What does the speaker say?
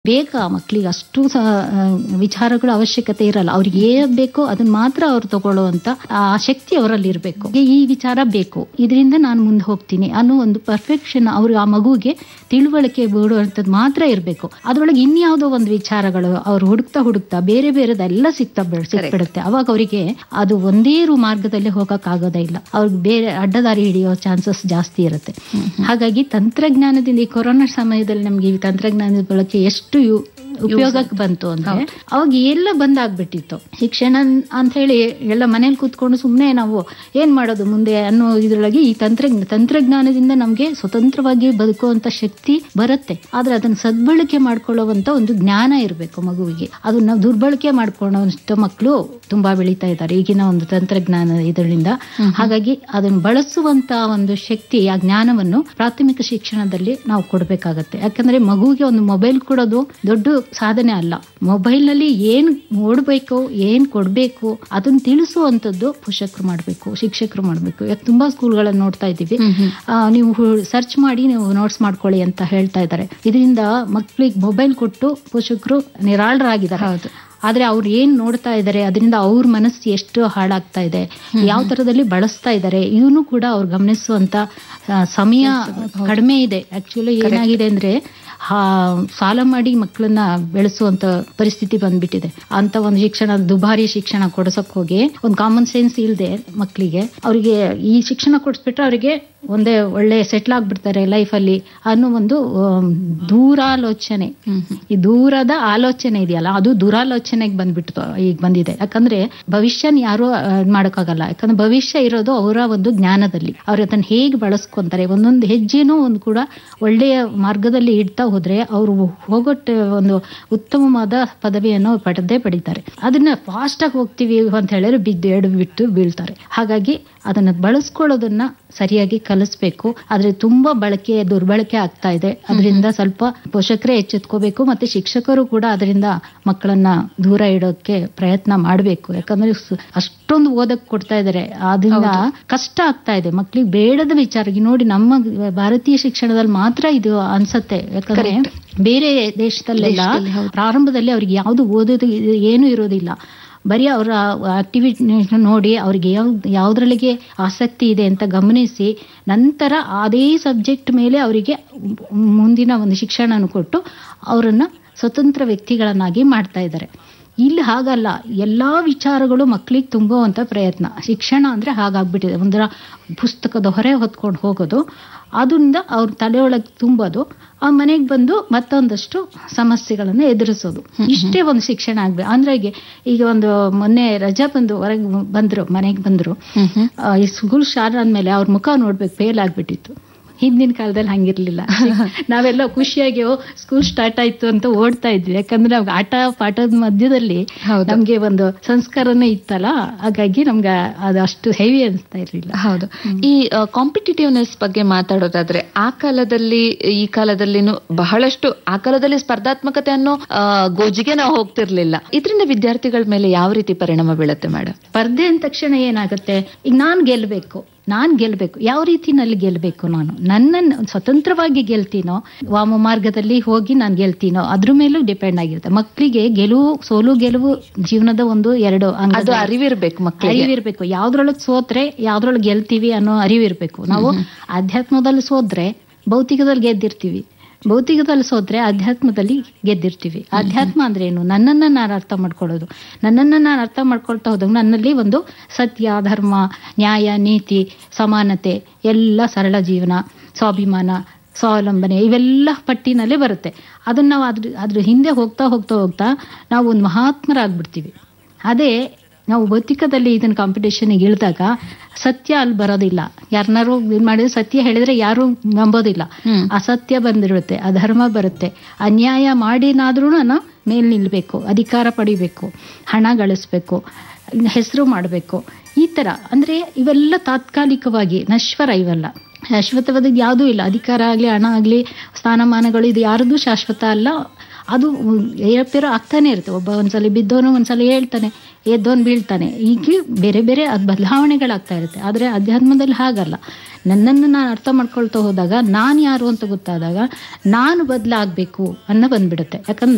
ಬೇಗ ಮಕ್ಕಳಿಗೆ ಅಷ್ಟು ಸಹ ಆ, ವಿಚಾರಗಳ ಅವಶ್ಯಕತೆ ಇರಲ್ಲ ಅವ್ರಿಗೆ ಏನ್ ಬೇಕೋ ಅದನ್ನ ಮಾತ್ರ ಅವ್ರು ತಗೊಳ್ಳುವಂತ ಆ ಶಕ್ತಿ ಅವರಲ್ಲಿ ಇರಬೇಕು ಈ ವಿಚಾರ ಬೇಕು ಇದರಿಂದ ನಾನು ಮುಂದೆ ಹೋಗ್ತೀನಿ ಅನ್ನೋ ಒಂದು ಪರ್ಫೆಕ್ಷನ್ ಅವ್ರು ಆ ಮಗುವಿಗೆ ತಿಳುವಳಿಕೆ ಬಿಡುವಂಥದ್ದು ಮಾತ್ರ ಇರಬೇಕು ಅದ್ರೊಳಗೆ ಇನ್ಯಾವುದೋ ಒಂದು ವಿಚಾರಗಳು ಅವ್ರು ಹುಡುಕ್ತಾ ಹುಡುಕ್ತಾ ಬೇರೆ ಬೇರೆದೆಲ್ಲ ಸಿಗ್ತಾ ಬಿಡ್- ಸಿಕ್ಬಿಡುತ್ತೆ ಅವಾಗ ಅವರಿಗೆ ಅದು ಒಂದೇ ರು ಮಾರ್ಗದಲ್ಲಿ ಹೋಗಕ್ ಆಗೋದೇ ಇಲ್ಲ ಅವ್ರಿಗೆ ಬೇರೆ ಅಡ್ಡದಾರಿ ಹಿಡಿಯೋ ಚಾನ್ಸಸ್ ಜಾಸ್ತಿ ಇರುತ್ತೆ ಹಾಗಾಗಿ ತಂತ್ರಜ್ಞಾನದಿಂದ ಈ ಕೊರೋನಾ ಸಮಯದಲ್ಲಿ ನಮ್ಗೆ ಈ ತಂತ್ರಜ್ಞಾನದ ಬಳಕೆ ಎಷ್ಟು ಯು- ಉಪಯೋಗಕ್ಕೆ ಬಂತು ಅಂದ್ರೆ ಅವಾಗ ಎಲ್ಲ ಬಂದಾಗ್ಬಿಟ್ಟಿತ್ತು ಶಿಕ್ಷಣ ಅಂತ ಹೇಳಿ ಎಲ್ಲ ಮನೇಲಿ ಕೂತ್ಕೊಂಡು ಸುಮ್ಮನೆ ನಾವು ಏನ್ ಮಾಡೋದು ಮುಂದೆ ಅನ್ನೋ ಇದ್ರೊಳಗೆ ಈ ತಂತ್ರಜ್ಞ ತಂತ್ರಜ್ಞಾನದಿಂದ ನಮ್ಗೆ ಸ್ವತಂತ್ರವಾಗಿ ಬದುಕುವಂತ ಶಕ್ತಿ ಬರುತ್ತೆ ಆದ್ರೆ ಅದನ್ನ ಸದ್ಬಳಕೆ ಮಾಡ್ಕೊಳ್ಳುವಂತ ಒಂದು ಜ್ಞಾನ ಇರಬೇಕು ಮಗುವಿಗೆ ಅದನ್ನ ದುರ್ಬಳಕೆ ಮಾಡ್ಕೊಳ್ಳೋಷ್ಟು ಮಕ್ಕಳು ತುಂಬಾ ಬೆಳೀತಾ ಇದ್ದಾರೆ ಈಗಿನ ಒಂದು ತಂತ್ರಜ್ಞಾನ ಇದರಿಂದ ಹಾಗಾಗಿ ಅದನ್ನ ಬಳಸುವಂತ ಒಂದು ಶಕ್ತಿ ಆ ಜ್ಞಾನವನ್ನು ಪ್ರಾಥಮಿಕ ಶಿಕ್ಷಣದಲ್ಲಿ ನಾವು ಕೊಡ್ಬೇಕಾಗತ್ತೆ ಯಾಕಂದ್ರೆ ಮಗುವಿಗೆ ಒಂದು ಮೊಬೈಲ್ ಕೊಡೋದು ದೊಡ್ಡ ಸಾಧನೆ ಅಲ್ಲ ಮೊಬೈಲ್ ನಲ್ಲಿ ಏನ್ ನೋಡ್ಬೇಕು ಏನ್ ಕೊಡ್ಬೇಕು ಅದನ್ನ ತಿಳಿಸುವಂತದ್ದು ಪೋಷಕರು ಮಾಡ್ಬೇಕು ಶಿಕ್ಷಕರು ಮಾಡ್ಬೇಕು ಯಾಕೆ ತುಂಬಾ ಸ್ಕೂಲ್ಗಳನ್ನ ನೋಡ್ತಾ ಇದ್ದೀವಿ ಆ, ನೀವು ಸರ್ಚ್ ಮಾಡಿ ನೀವು ನೋಟ್ಸ್ ಮಾಡ್ಕೊಳ್ಳಿ ಅಂತ ಹೇಳ್ತಾ ಇದ್ದಾರೆ ಇದರಿಂದ ಮಕ್ಕಳಿಗೆ ಮೊಬೈಲ್ ಕೊಟ್ಟು ಪೋಷಕರು ನಿರಾಳರಾಗಿದ್ದಾರೆ ಹೌದು. ಆದ್ರೆ ಅವ್ರು ಏನ್ ನೋಡ್ತಾ ಇದ್ದಾರೆ ಅದರಿಂದ ಅವ್ರ ಮನಸ್ಸು ಎಷ್ಟು ಹಾಳಾಗ್ತಾ ಇದೆ ಯಾವ ತರದಲ್ಲಿ ಬಳಸ್ತಾ ಇದ್ದಾರೆ ಇದನ್ನು ಕೂಡ ಅವ್ರು ಗಮನಿಸುವಂತ ಆ, ಸಮಯ ಕಡಿಮೆ ಇದೆ ಆಕ್ಚುಲಿ ಏನಾಗಿದೆ ಅಂದ್ರೆ ಹಾ, ಸಾಲ ಮಾಡಿ ಮಕ್ಕಳನ್ನ ಬೆಳೆಸುವಂತ ಪರಿಸ್ಥಿತಿ ಬಂದ್ಬಿಟ್ಟಿದೆ ಅಂತ ಒಂದು ಶಿಕ್ಷಣ ದುಬಾರಿ ಶಿಕ್ಷಣ ಕೊಡ್ಸಕ್ ಹೋಗಿ ಒಂದು ಕಾಮನ್ ಸೆನ್ಸ್ ಇಲ್ಲದೆ ಮಕ್ಕಳಿಗೆ ಅವರಿಗೆ ಈ ಶಿಕ್ಷಣ ಕೊಡಿಸ್ಬಿಟ್ರೆ ಅವರಿಗೆ ಒಂದೇ ಒಳ್ಳೆ ಸೆಟ್ಲ್ ಆಗ್ಬಿಡ್ತಾರೆ ಲೈಫಲ್ಲಿ ಅನ್ನೋ ಒಂದು ಆಮ್, ದೂರಾಲೋಚನೆ ಈ ದೂರದ ಆಲೋಚನೆ ಇದೆಯಲ್ಲ ಅದು ದುರಾಲೋಚನೆಗೆ ಬಂದ್ಬಿಟ್ಟು ಈಗ ಬಂದಿದೆ ಯಾಕಂದ್ರೆ ಭವಿಷ್ಯನ ಯಾರು ಮಾಡಕ್ಕಾಗಲ್ಲ ಯಾಕಂದ್ರೆ ಭವಿಷ್ಯ ಇರೋದು ಅವರ ಒಂದು ಜ್ಞಾನದಲ್ಲಿ ಅವ್ರು ಅದನ್ನ ಹೇಗೆ ಬಳಸ್ಕೊಂತಾರೆ ಒಂದೊಂದು ಹೆಜ್ಜೆನೂ ಒಂದು ಕೂಡ ಒಳ್ಳೆಯ ಮಾರ್ಗದಲ್ಲಿ ಇಡ್ತಾ ಹೋದ್ರೆ ಅವರು ಹೋಗೊಟ್ಟ ಒಂದು ಉತ್ತಮವಾದ ಪದವಿಯನ್ನು ಪಡೆದೇ ಪಡಿತಾರೆ ಅದನ್ನ ಫಾಸ್ಟ್ ಆಗಿ ಹೋಗ್ತೀವಿ ಅಂತ ಹೇಳಿದ್ರೆ ಬಿದ್ದು ಎಡು ಬಿಟ್ಟು ಬೀಳ್ತಾರೆ ಹಾಗಾಗಿ ಅದನ್ನ ಬಳಸ್ಕೊಳ್ಳೋದನ್ನ ಸರಿಯಾಗಿ ಕಲಿಸ್ಬೇಕು ಆದ್ರೆ ತುಂಬಾ ಬಳಕೆ ದುರ್ಬಳಕೆ ಆಗ್ತಾ ಇದೆ ಅದರಿಂದ ಸ್ವಲ್ಪ ಪೋಷಕರೇ ಎಚ್ಚೆತ್ಕೋಬೇಕು ಮತ್ತೆ ಶಿಕ್ಷಕರು ಕೂಡ ಅದರಿಂದ ಮಕ್ಕಳನ್ನ ದೂರ ಇಡೋಕೆ ಪ್ರಯತ್ನ ಮಾಡಬೇಕು ಯಾಕಂದ್ರೆ ಸು- ಅಷ್ಟೊಂದು ಓದಕ್ ಕೊಡ್ತಾ ಇದಾರೆ ಅದರಿಂದ ಕಷ್ಟ ಆಗ್ತಾ ಇದೆ ಮಕ್ಳಿಗೆ ಬೇಡದ ವಿಚಾರ ಈಗ ನೋಡಿ ನಮ್ಮ ಭಾರತೀಯ ಶಿಕ್ಷಣದಲ್ಲಿ ಮಾತ್ರ ಇದು ಅನ್ಸತ್ತೆ ಯಾಕಂದ್ರೆ ಬೇರೆ ದೇಶದಲ್ಲೆಲ್ಲ ಪ್ರಾರಂಭದಲ್ಲಿ ಅವ್ರಿಗೆ ಯಾವ್ದು ಓದೋದು ಇದು ಏನೂ ಇರೋದಿಲ್ಲ ಬರೀ ಅವರ ಆಕ್ಟಿವಿಟಿ ನೋಡಿ ಅವ್ರಿಗೆ ಯಾವ ಯಾವ್ದ್ರಲ್ಲಿಗೆ ಆಸಕ್ತಿ ಇದೆ ಅಂತ ಗಮನಿಸಿ ನಂತರ ಅದೇ ಸಬ್ಜೆಕ್ಟ್ ಮೇಲೆ ಅವರಿಗೆ ಮುಂದಿನ ಒಂದು ಶಿಕ್ಷಣನ ಕೊಟ್ಟು ಅವರನ್ನ ಸ್ವತಂತ್ರ ವ್ಯಕ್ತಿಗಳನ್ನಾಗಿ ಮಾಡ್ತಾ ಇದ್ದಾರೆ ಇಲ್ಲಿ ಹಾಗಲ್ಲ ಎಲ್ಲಾ ವಿಚಾರಗಳು ಮಕ್ಕಳಿಗೆ ತುಂಬುವಂತ ಪ್ರಯತ್ನ ಶಿಕ್ಷಣ ಅಂದ್ರೆ ಹಾಗಾಗ್ಬಿಟ್ಟಿದೆ ಒಂದರ ಪುಸ್ತಕದ ಹೊರೆ ಹೊತ್ಕೊಂಡು ಹೋಗೋದು ಅದರಿಂದ ಅವ್ರ ತಲೆಯೊಳಗೆ ತುಂಬೋದು ಆ ಮನೆಗೆ ಬಂದು ಮತ್ತೊಂದಷ್ಟು ಸಮಸ್ಯೆಗಳನ್ನು ಎದುರಿಸೋದು ಇಷ್ಟೇ ಒಂದು ಶಿಕ್ಷಣ ಆಗ್ಬೇಕು ಅಂದ್ರೆ ಈಗ ಈಗ ಒಂದು ಮೊನ್ನೆ ರಜಾ ಬಂದು ಹೊರಗೆ ಬಂದ್ರು ಮನೆಗೆ ಬಂದ್ರು ಆ, ಈ ಸ್ಕೂಲ್ ಸ್ಟಾರ್ಟ್ ಆದ್ಮೇಲೆ ಅವ್ರ ಮುಖ ನೋಡ್ಬೇಕು ಫೇಲ್ ಆಗ್ಬಿಟ್ಟಿತ್ತು ಹಿಂದಿನ ಕಾಲದಲ್ಲಿ ಹಂಗಿರ್ಲಿಲ್ಲ ನಾವೆಲ್ಲ ಖುಷಿಯಾಗಿ ಸ್ಕೂಲ್ ಸ್ಟಾರ್ಟ್ ಆಯ್ತು ಅಂತ ಓಡ್ತಾ ಇದ್ವಿ ಯಾಕಂದ್ರೆ ಅವಾಗ ಆಟ ಪಾಠದ ಮಧ್ಯದಲ್ಲಿ ಹೌದು. ನಮ್ಗೆ ಒಂದು ಸಂಸ್ಕಾರನೇ ಇತ್ತಲ್ಲ ಹಾಗಾಗಿ ನಮ್ಗೆ ಅದು ಅಷ್ಟು ಹೆವಿ ಅನಿಸ್ತಾ ಇರ್ಲಿಲ್ಲ ಹೌದು ಈ ಕಾಂಪಿಟೇಟಿವ್ನೆಸ್ ಬಗ್ಗೆ ಮಾತಾಡೋದಾದ್ರೆ ಆ ಕಾಲದಲ್ಲಿ ಈ ಕಾಲದಲ್ಲಿನೂ ಬಹಳಷ್ಟು ಆ ಕಾಲದಲ್ಲಿ ಸ್ಪರ್ಧಾತ್ಮಕತೆ ಅನ್ನೋ ಆ, ಗೋಜಿಗೆ ನಾವು ಹೋಗ್ತಿರ್ಲಿಲ್ಲ ಇದರಿಂದ ವಿದ್ಯಾರ್ಥಿಗಳ ಮೇಲೆ ಯಾವ ರೀತಿ ಪರಿಣಾಮ ಬೀಳುತ್ತೆ ಮೇಡಮ್ ಸ್ಪರ್ಧೆ ಅಂದ ತಕ್ಷಣ ಏನಾಗುತ್ತೆ ಈಗ ನಾನ್ ಗೆಲ್ಬೇಕು ನಾನ್ ಗೆಲ್ಬೇಕು ಯಾವ ರೀತಿನಲ್ಲಿ ಗೆಲ್ಬೇಕು ನಾನು ನನ್ನನ್ನು ಸ್ವತಂತ್ರವಾಗಿ ಗೆಲ್ತೀನೋ ವಾಮ ಮಾರ್ಗದಲ್ಲಿ ಹೋಗಿ ನಾನು ಗೆಲ್ತೀನೋ ಅದ್ರ ಮೇಲೂ ಡಿಪೆಂಡ್ ಆಗಿರುತ್ತೆ ಮಕ್ಕಳಿಗೆ ಗೆಲುವು ಸೋಲು ಗೆಲುವು ಜೀವನದ ಒಂದು ಎರಡು ಅಂಗದ ಅದು ಅರಿವಿರ್ಬೇಕು ಮಕ್ಕಳಿಗೆ ಅರಿವಿರ್ಬೇಕು ಯಾವ್ದ್ರೊಳಗೆ ಸೋತ್ರೆ ಯಾವ್ದ್ರೊಳಗೆ ಗೆಲ್ತೀವಿ ಅನ್ನೋ ಅರಿವಿರ್ಬೇಕು ನಾವು ಅಧ್ಯಾತ್ಮದಲ್ಲಿ ಸೋದ್ರೆ ಭೌತಿಕದಲ್ಲಿ ಗೆದ್ದಿರ್ತೀವಿ ಭೌತಿಕದಲ್ಲಿ ಸೋತ್ರೆ ಅಧ್ಯಾತ್ಮದಲ್ಲಿ ಗೆದ್ದಿರ್ತೀವಿ ಅಧ್ಯಾತ್ಮ ಅಂದ್ರೆ ಏನು ನನ್ನನ್ನ ನಾನು ಅರ್ಥ ಮಾಡ್ಕೊಳ್ಳೋದು ನನ್ನನ್ನ ನಾನು ಅರ್ಥ ಮಾಡ್ಕೊಳ್ತಾ ಹೋದಾಗ ನನ್ನಲ್ಲಿ ಒಂದು ಸತ್ಯ ಧರ್ಮ ನ್ಯಾಯ ನೀತಿ ಸಮಾನತೆ ಎಲ್ಲ ಸರಳ ಜೀವನ ಸ್ವಾಭಿಮಾನ ಸ್ವಾವಲಂಬನೆ ಇವೆಲ್ಲ ಪಟ್ಟಿನಲ್ಲೇ ಬರುತ್ತೆ ಅದನ್ನ ನಾವು ಅದ್ರ ಅದ್ರ ಹಿಂದೆ ಹೋಗ್ತಾ ಹೋಗ್ತಾ ಹೋಗ್ತಾ ನಾವು ಒಂದು ಮಹಾತ್ಮರಾಗ್ಬಿಡ್ತೀವಿ ಅದೇ ನಾವು ಭೌತಿಕದಲ್ಲಿ ಇದನ್ನ ಕಾಂಪಿಟೇಷನ್ಗೆ ಇಳಿದಾಗ ಸತ್ಯ ಅಲ್ಲಿ ಬರೋದಿಲ್ಲ ಯಾರನ್ನಾರು ಇದು ಮಾಡಿದ್ರೆ ಸತ್ಯ ಹೇಳಿದ್ರೆ ಯಾರು ನಂಬೋದಿಲ್ಲ ಅಸತ್ಯ ಬಂದಿರುತ್ತೆ ಅಧರ್ಮ ಬರುತ್ತೆ ಅನ್ಯಾಯ ಮಾಡಿನಾದ್ರೂ ನಾನು ಮೇಲ್ ನಿಲ್ಬೇಕು ಅಧಿಕಾರ ಪಡಿಬೇಕು ಹಣ ಗಳಿಸ್ಬೇಕು ಹೆಸರು ಮಾಡಬೇಕು ಈ ತರ ಅಂದ್ರೆ ಇವೆಲ್ಲ ತಾತ್ಕಾಲಿಕವಾಗಿ ನಶ್ವರ ಇವೆಲ್ಲ ಶಾಶ್ವತವಾದ ಯಾವುದೂ ಇಲ್ಲ ಅಧಿಕಾರ ಆಗಲಿ ಹಣ ಆಗಲಿ ಸ್ಥಾನಮಾನಗಳು ಇದು ಯಾರದೂ ಶಾಶ್ವತ ಅಲ್ಲ ಅದು ಏರಪೇರ ಆಗ್ತಾನೆ ಇರುತ್ತೆ ಒಬ್ಬ ಒಂದ್ಸಲ ಬಿದ್ದವನು ಒಂದ್ಸಲ ಹೇಳ್ತಾನೆ ಎದ್ದವನು ಬೀಳ್ತಾನೆ ಹೀಗೆ ಬೇರೆ ಬೇರೆ ಅದು ಬದಲಾವಣೆಗಳಾಗ್ತಾ ಇರುತ್ತೆ ಆದರೆ ಅಧ್ಯಾತ್ಮದಲ್ಲಿ ಹಾಗಲ್ಲ ನನ್ನನ್ನು ನಾನು ಅರ್ಥ ಮಾಡ್ಕೊಳ್ತಾ ಹೋದಾಗ ನಾನು ಯಾರು ಅಂತ ಗೊತ್ತಾದಾಗ ನಾನು ಬದಲಾಗಬೇಕು ಅನ್ನೋ ಬಂದ್ಬಿಡುತ್ತೆ ಯಾಕಂದ್ರೆ